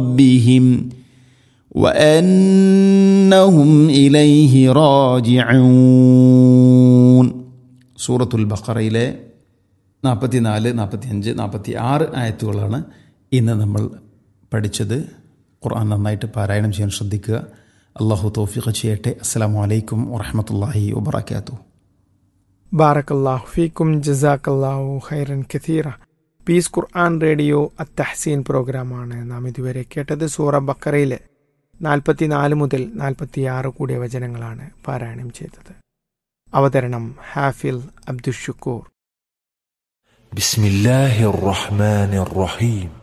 ربهم وأنهم إليه راجعون സൂറത്തുൽ ബഖറയിലെ നാൽപ്പത്തി നാല് നാൽപ്പത്തി അഞ്ച് നാൽപ്പത്തി ആറ് ആയത്തുകളാണ് ഇന്ന് നമ്മൾ പഠിച്ചത് ഖുർആൻ നന്നായിട്ട് പാരായണം ചെയ്യാൻ ശ്രദ്ധിക്കുക അള്ളാഹു തോഫിഖ് ചെയ്യട്ടെ അസ്സാം വലൈക്കും വറഹമത്തല്ലാഹി വബർക്കാത്തു ബാറക്കല്ലാഹു ഫീക്കും ജസാക്കല്ലാഹു ഖൈറൻ കഥീറ പീസ് ഖുർആൻ റേഡിയോ അത്തഹസീൻ പ്രോഗ്രാമാണ് നാം ഇതുവരെ കേട്ടത് സൂറ ബക്കറയിലെ നാൽപ്പത്തിനാല് മുതൽ നാൽപ്പത്തിയാറ് കൂടിയ വചനങ്ങളാണ് പാരായണം ചെയ്തത് അവതരണം ഹാഫിൽ അബ്ദുഷുക്കൂർ بسم الله الرحمن الرحيم